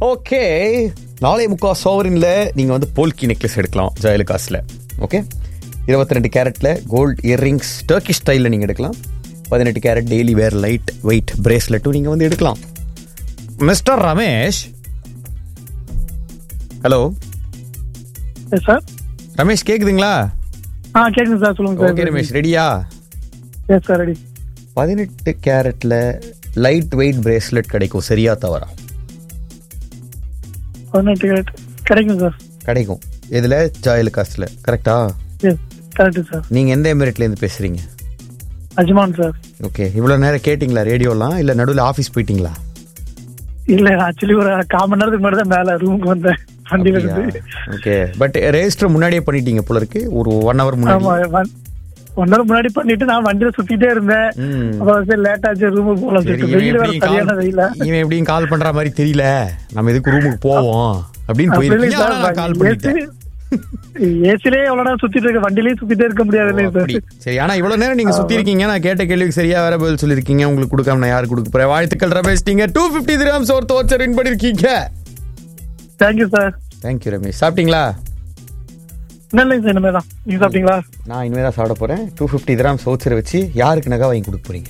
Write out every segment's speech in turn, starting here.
Okay நாளை முக்கா சோவரின்ல நீங்க வந்து போல்கி நெக்லஸ் எடுக்கலாம் ஜெயலுகாஸ்ல ஓகே இருபத்தி ரெண்டு கேரட்ல கோல்ட் இயர்ரிங்ஸ் டர்க்கி ஸ்டைலில் நீங்க எடுக்கலாம் பதினெட்டு carat daily wear light weight பிரேஸ்லெட்டும் நீங்க வந்து எடுக்கலாம் mister Ramesh hello sir Ramesh கேக்குதுங்களா ஆ கேக்குது சார் சொல்லுங்க ஓகே ரமேஷ் ரெடியா எஸ் சார் ரெடி பதினெட்டு கேரட்ல லைட் வெயிட் பிரேஸ்லெட் கிடைக்கும் சரியா தவறா பதினெட்டு கேரட் கிடைக்கும் சார் கிடைக்கும் இதுல ஜாயலுகாஸ்ல கரெக்டா எஸ் கரெக்ட் சார் நீங்க எந்த எமிரேட்ல இருந்து பேசுறீங்க அஜ்மான் சார் ஓகே இவ்வளவு நேரம் கேட்டிங்களா ரேடியோலாம் இல்ல நடுவில் ஆபீஸ் போயிட்டீங்களா இல்ல ஆக்சுவலி ஒரு கால் மணி நேரத்துக்கு முன்னாடி தான் மேல ரூமுக்கு வந்தேன் வண்டியில இருந்து ஓகே பட் ரெஜிஸ்டர் முன்னாடியே பண்ணிட்டீங்க போல இருக்கு ஒரு ஒன் ஹவர் ஆமா முன்னாடி ஒன் ஹவர் முன்னாடி பண்ணிட்டு நான் வண்டியில சுத்திட்டே இருந்தேன் ம். அப்புறம் சரி லேட் ஆச்சு ரூமுக்கு போகலாம் சரி, சொல்லிட்டு இவன் வெயில் வேற எப்படியும் சரியான கால் வெயில இவன் எப்படியும் கால் பண்ற மாதிரி தெரியல நம்ம எதுக்கு ரூமுக்கு போவோம் அப்படின்னு போயிருக்கீங்க ஆனா நான் கால் பண்ணிட்டேன் ஏசிலே எவ்வளவு நேரம் சுத்திட்டு இருக்க வண்டியிலேயே சுத்திட்டே இருக்க முடியாது இல்லையா அப்படி. சார் சரி ஆனா இவ்வளவு நேரம் நீங்க சுத்தி இருக்கீங்க நான் கேட்ட கேள்விக்கு சரியா வேற பதில் சொல்லிருக்கீங்க உங்களுக்கு கொடுக்காம நான் யாரு கொடுக்க போறேன் வாழ்த்துக்கள் ரமேஷ் நீங்க டூ பிப்டி கிராம்ஸ் ஒரு தோச்சர் வின் பண்ணிருக்கீங்க தேங்க்யூ சார் தேங்க்யூ ரமேஷ் சாப்பிட்டீங்களா என்ன இல்லைங்க சார் இனிமே தான் நீங்க சாப்பிட்டீங்களா நான் இனிமே தான் சாப்பிட போறேன் டூ ஃபிஃப்டி கிராம் சோச்சரை வச்சு யாருக்கு நகை வாங்கி கொடுக்க போறீங்க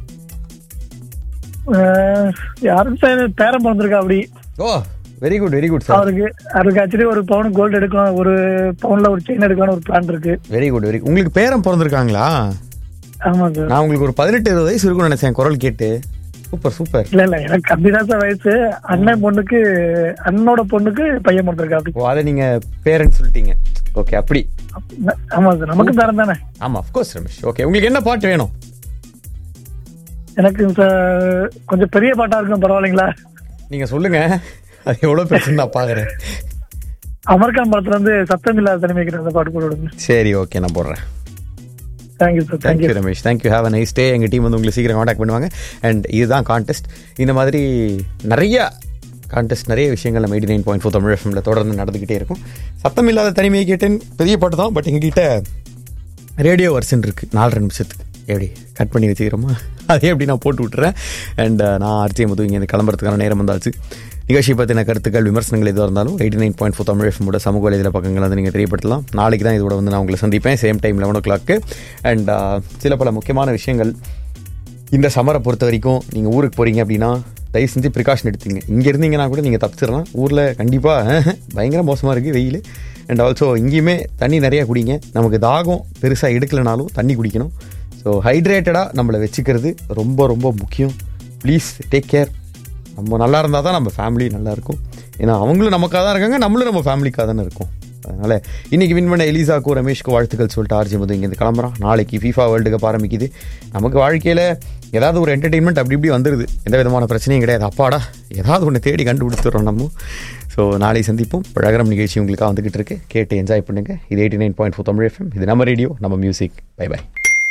அஹ், யாரும் சார் பேரம் பிறந்திருக்கா அப்படி oh very good very good sir அவருக்கு அவருக்கு ஆக்சுவலி ஒரு பவுன் கோல்டு எடுக்கணும் ஒரு பவுன்ல ஒரு செயின் எடுக்கணும் ஒரு பிளான் இருக்கு வெரி குட் வெரி உங்களுக்கு பேரம் பிறந்திருக்காங்களா ஆமா சார் நான் உங்களுக்கு ஒரு பதினெட்டு இருபது வயசு இருக்கும்னு நினைச்சேன் குரல் கேட்டு சூப்பர் சூப்பர் இல்ல இல்ல எனக்கு கம்மிதான் சார் வயசு அண்ணன் பொண்ணுக்கு அண்ணனோட பொண்ணுக்கு பையன் பிறந்திருக்கா அப்படி ஓ அதை நீங்க பேரண்ட் சொல்லிட்டீங்க ஓகே அப்படி ஆமா சார் நமக்கு பேரம் தானே ஆமா அஃப்கோர்ஸ் ரமேஷ் ஓகே உங்களுக்கு என்ன பாட்டு வேணும் எனக்கு சார் கொஞ்சம் பெரிய பாட்டா இருக்கும் பரவாயில்லைங்களா நீங்க சொல்லுங்க அது எவ்வளவு பிரச்சனை நான் பாக்குறேன் அமர்கான் படத்துல இருந்து சத்தம் இல்லாத தனிமைக்கிற அந்த பாட்டு போட்டு விடுங்க சரி ஓகே நான் போடுறேன் thank you sir thank you thank you Ramesh thank you have a nice day எங்கள் டீம் வந்து உங்களை சீக்கிரம் காண்டாக்ட் பண்ணுவாங்க அண்ட் இதுதான் கான்டெஸ்ட் இந்த மாதிரி நிறைய கான்டெஸ்ட் நிறைய விஷயங்கள் நம்ம eighty nine point four Tamil எஃப்எம்ல தொடர்ந்து நடந்துகிட்டே இருக்கும் சத்தம் இல்லாத தனிமையை கேட்டேன் பெரிய பாட்டு தான் பட் எங்ககிட்ட ரேடியோ வர்ஷன் இருக்கு நாலரை நிமிஷத்துக்கு எப்படி கட் பண்ணி வச்சுக்கிறோமா அதே எப்படி நான் போட்டு விட்டுறேன் அண்ட் நான் ஆர்ஜே மது இங்கே கிளம்புறதுக்கான நேரம் வந்தாச்சு நிகழ்ச்சி பற்றின கருத்துக்கள் விமர்சனங்கள் எதுவாக இருந்தாலும் eighty nine point four Tamil எஃப்எம்மோட சமூக வலைதள பக்கங்களை வந்து நீங்கள் தெரியப்படுத்தலாம் நாளைக்கு தான் இதோட வந்து நான் உங்களை சந்திப்பேன் same time eleven o'clock and சில பல முக்கியமான விஷயங்கள் இந்த சம்மரை பொறுத்த வரைக்கும் நீங்கள் ஊருக்கு போகிறீங்க அப்படின்னா தயவு செஞ்சு ப்ரிகாஷன் எடுத்தீங்க இங்கே இருந்தீங்கன்னா கூட நீங்கள் தப்பிச்சிடலாம் ஊரில் கண்டிப்பாக பயங்கர மோசமாக இருக்குது வெயில் அண்ட் ஆல்சோ இங்கேயுமே தண்ணி நிறையா குடிங்க நமக்கு தாகம் பெருசாக எடுக்கலைனாலும் தண்ணி குடிக்கணும் ஸோ ஹைட்ரேட்டடாக நம்மளை வச்சுக்கிறது ரொம்ப ரொம்ப முக்கியம் ப்ளீஸ் டேக் கேர் நம்ம நல்லா இருந்தால் தான் நம்ம ஃபேமிலி நல்லா இருக்கும் ஏன்னா அவங்களும் நமக்காக தான் இருக்காங்க நம்மளும் நம்ம ஃபேமிலிக்காக தானே இருக்கோம் அதனால் இன்னைக்கு வின் பண்ண எலிசாக்கோ ரமேஷ்க்கு வாழ்த்துக்கள் சொல்லிட்டு ஆர்ஜி மது இங்கேருந்து கிளம்புறான் நாளைக்கு ஃபீஃபா வேர்ல்டு கப் ஆரம்பிக்குது நமக்கு வாழ்க்கையில் ஏதாவது ஒரு என்டர்டெயின்மெண்ட் அப்படி இப்படி வந்துடுது எந்த விதமான பிரச்சனையும் கிடையாது அப்பாடா ஏதாவது ஒன்று தேடி கண்டுபிடிச்சிடுறோம் நம்ம ஸோ நாளை சந்திப்போம் பழகரம் நிகழ்ச்சி உங்களுக்காக வந்துகிட்டு இருக்கு கேட்டு என்ஜாய் பண்ணுங்க இது eighty nine point four Tamil FM இது நம்ம ரேடியோ நம்ம music bye bye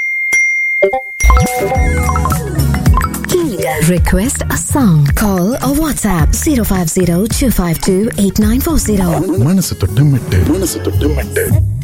Request a song. Call or WhatsApp 050 252 8940. மனசு தொட்டு மெட்டு மனசு தொட்டு மெட்டு